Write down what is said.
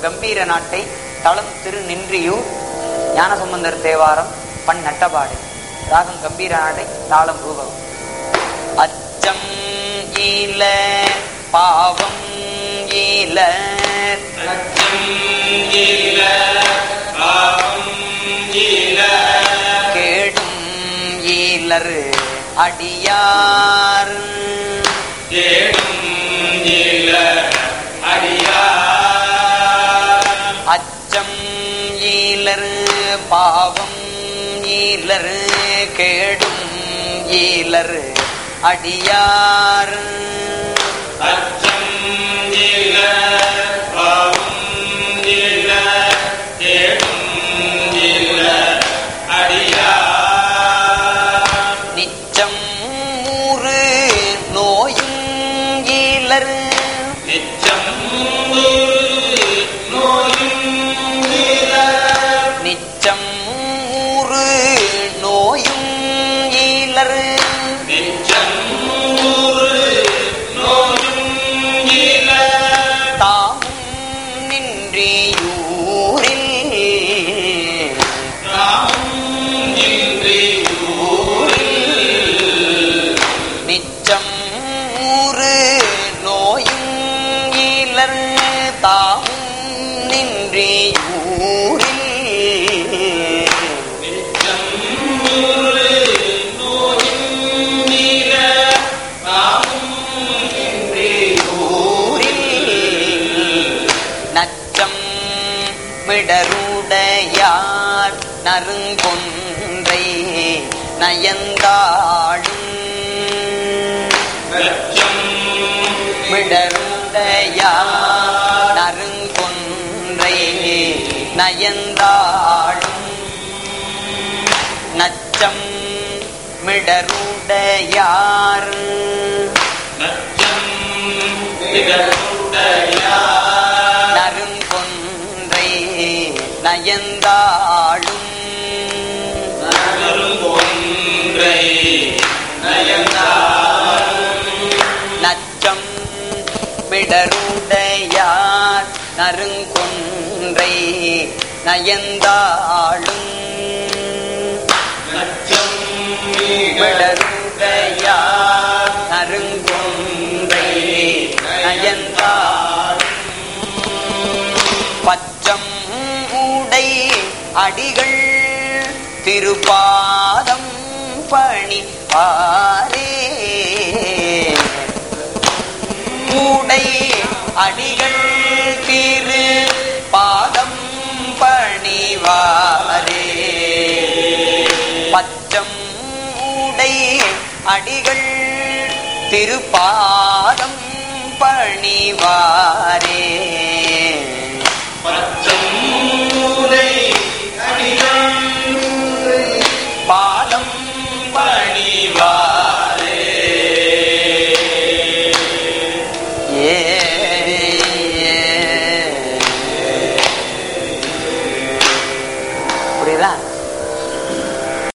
கம்பீர நாட்டை தளம் திரு நின்றியூர் ஞானசம்பந்தர் தேவாரம் பண் நட்டபாடு ராகம் கம்பீர நாட்டை தாளம் ரூபகம் அச்சம் ஈல பாவம் ஈல கேடும் ஈலர் அடியார் அச்சம் ஈலர் பாவம் ஈலர் கேடும் ஈலர் அடியார் நிச்சம் ஊறு நோயும் ஈலர் நிச்சம் ஊறு நோயும் ஈலர் தாமும் நின்றியூரில் நிச்சம் ஊறு நோயும் ஈலர் தாமும் நின்றியூரில் நச்சம் மிடருடையார் நறுங்கொன்றை நயந்தாடும் மிடருடையார் நறுங்கொன்றை நயந்தாடும் நச்சம் மிடருடையார் நறுங்கொன்றை நயந்தாளும் நச்சம் மிடருடையார் நறுங்கொன்றை நயந்தாளும் மிடருடையார் நறுங்கொன்றை நயந்தாளும் பச்சம் உடை அடிகள் திருப்பாதம் பணி பாரே உடை அடிகள் திரு பாதம் பணிவாரே பச்சம் உடை அடிகள் திருப்பாதம் பணிவாரே